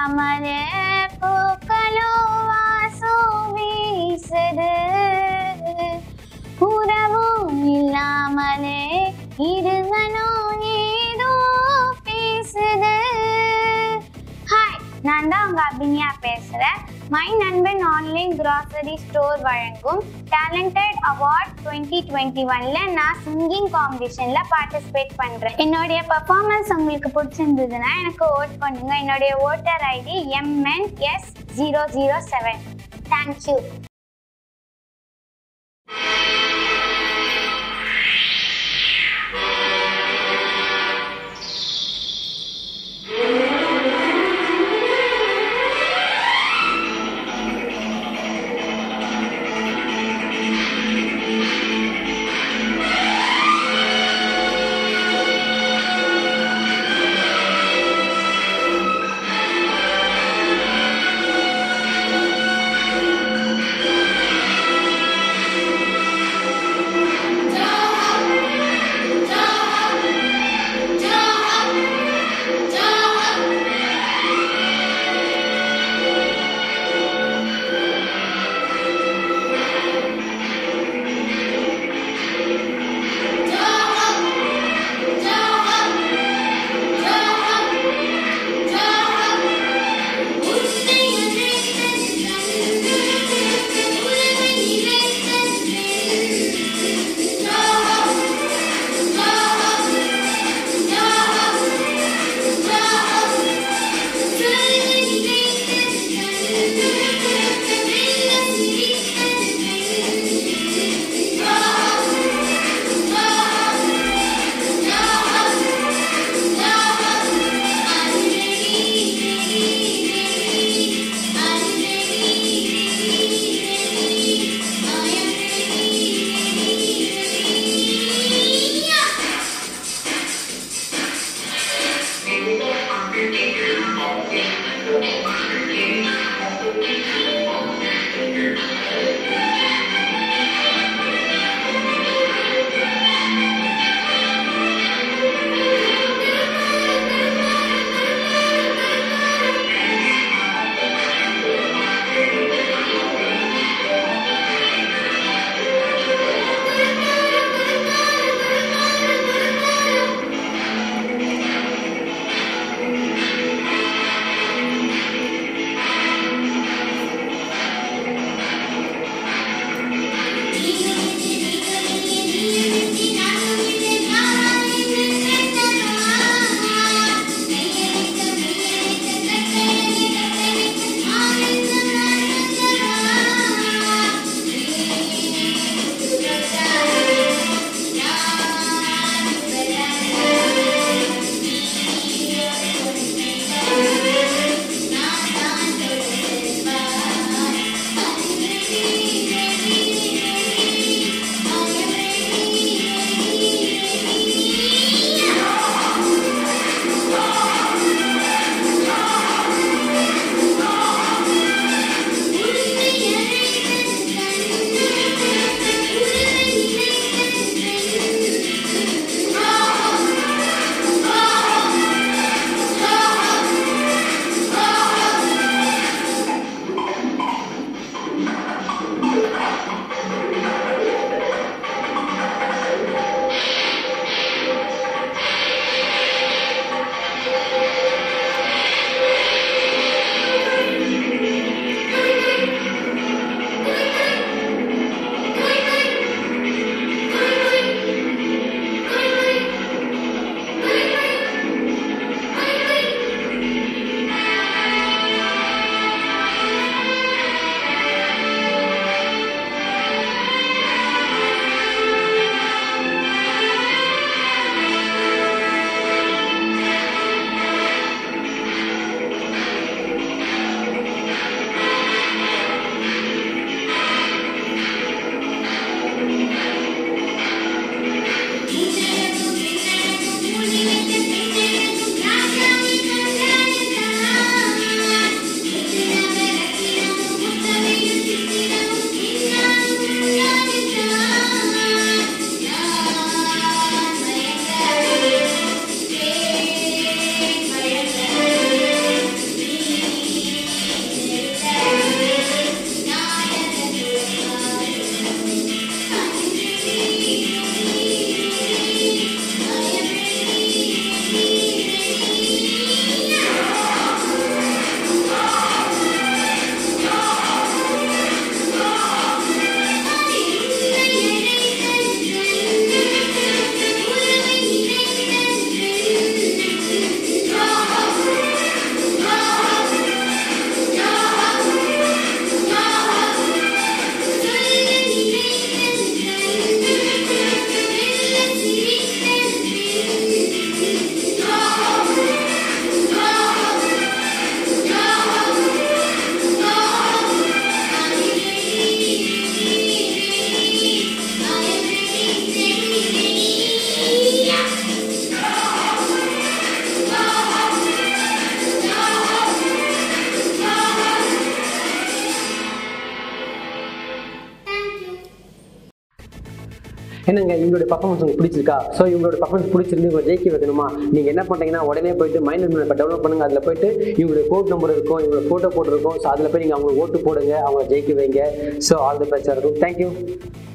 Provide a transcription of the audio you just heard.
இல்லாமலே பூக்களோ வாசம் வீசுது உறவும் இல்லாமலே இருமனோ ஏதோ பேசுது ஹாய் நான் தான் உங்க அபினியா பேசுறேன் மை நண்பன் ஆன்லைன் கிராசரி ஸ்டோர் வழங்கும் டேலண்டட் அவார்ட் டுவெண்ட்டி டுவெண்ட்டி ஒன்ல நான் சிங்கிங் காம்படிஷன்ல பார்ட்டிசிபேட் பண்றேன் என்னுடைய பர்ஃபார்மன்ஸ் உங்களுக்கு பிடிச்சிருந்ததுன்னா எனக்கு ஓட் பண்ணுங்க என்னுடைய voter ID M N S zero zero seven thank you என்னங்க இவங்களுடைய பர்ஃபார்மன்ஸ் உங்களுக்கு பிடிச்சிருக்கா ஸோ இவங்களோட பர்ஃபார்மன்ஸ் பிடிச்சிருந்து உங்களை ஜெயிக்க வைக்கணுமா நீங்கள் என்ன பண்ணுறீங்கன்னா உடனே போயிட்டு மைண்ட் இப்போ டெவலப் பண்ணுங்க அதில் போயிட்டு இவங்களுடைய கோட் நம்பர் இருக்கும் இவங்களோட ஃபோட்டோ போட்டிருக்கும் ஸோ அதில் போய் நீங்கள் அவங்களுக்கு ஓட்டு போடுங்க அவங்கள ஜெயிக்க வைங்க ஸோ ஆல் தி பெஸ்ட் இருக்கும் தேங்க்யூ